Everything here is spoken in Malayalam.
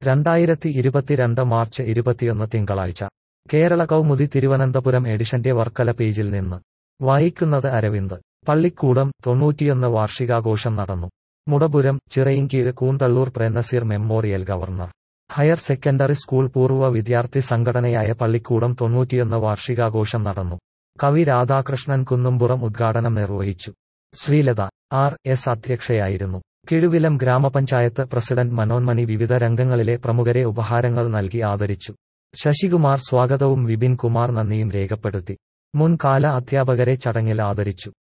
രണ്ടായിരത്തി ഇരുപത്തിരണ്ട് മാർച്ച് ഇരുപത്തിയൊന്ന് തിങ്കളാഴ്ച കേരള കൗമുദി തിരുവനന്തപുരം എഡിഷന്റെ വർക്കല പേജിൽ നിന്ന് വായിക്കുന്നത് അരവിന്ദ് പള്ളിക്കൂടം തൊണ്ണൂറ്റിയൊന്ന് വാർഷികാഘോഷം നടന്നു Mudapuram Chirayinkeezhu Koonthalloor Premnazir memorial governor higher secondary school പൂർവ്വ വിദ്യാർത്ഥി സംഘടനയായ പള്ളിക്കൂടം തൊണ്ണൂറ്റിയൊന്ന് വാർഷികാഘോഷം നടന്നു കവി രാധാകൃഷ്ണൻ കുന്നുംപുറം ഉദ്ഘാടനം നിർവഹിച്ചു ശ്രീലത ആർ എസ് അധ്യക്ഷയായിരുന്നു കിഴുവിലം ഗ്രാമപഞ്ചായത്ത് പ്രസിഡന്റ് മനോന്മണി വിവിധ രംഗങ്ങളിലെ പ്രമുഖരെ ഉപഹാരങ്ങൾ നൽകി ആദരിച്ചു ശശികുമാർ സ്വാഗതവും വിപിൻ കുമാർ നന്ദിയും രേഖപ്പെടുത്തി മുൻകാല അധ്യാപകരെ ചടങ്ങിൽ ആദരിച്ചു